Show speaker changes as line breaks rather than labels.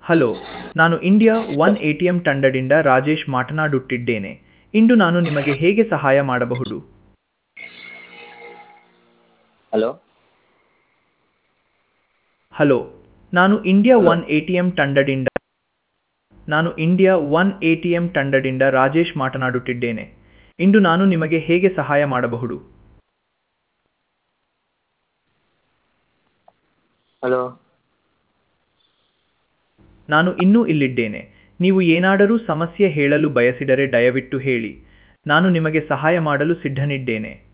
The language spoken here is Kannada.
ಹಲೋ ನಾನು India one A T M ತಂಡದಿಂದ ರಾಜೇಶ್ ಮಾತನಾಡುತ್ತಿದ್ದೇನೆ ಇಂದು ನಾನು ನಿಮಗೆ ಹೇಗೆ ಸಹಾಯ ಮಾಡಬಹುದು
ಹಲೋ
ಹಲೋ ನಾನು India one A T M ತಂಡದಿಂದ ನಾನು India one A T M ತಂಡದಿಂದ ರಾಜೇಶ್ ಮಾತನಾಡುತ್ತಿದ್ದೇನೆ ಇಂದು ನಾನು ನಿಮಗೆ ಹೇಗೆ ಸಹಾಯ ಮಾಡಬಹುದು
ಹಲೋ
ನಾನು ಇನ್ನೂ ಇಲ್ಲಿದ್ದೇನೆ ನೀವು ಏನಾದರೂ ಸಮಸ್ಯೆ ಹೇಳಲು ಬಯಸಿದರೆ ದಯವಿಟ್ಟು ಹೇಳಿ ನಾನು ನಿಮಗೆ ಸಹಾಯ ಮಾಡಲು ಸಿದ್ಧನಿದ್ದೇನೆ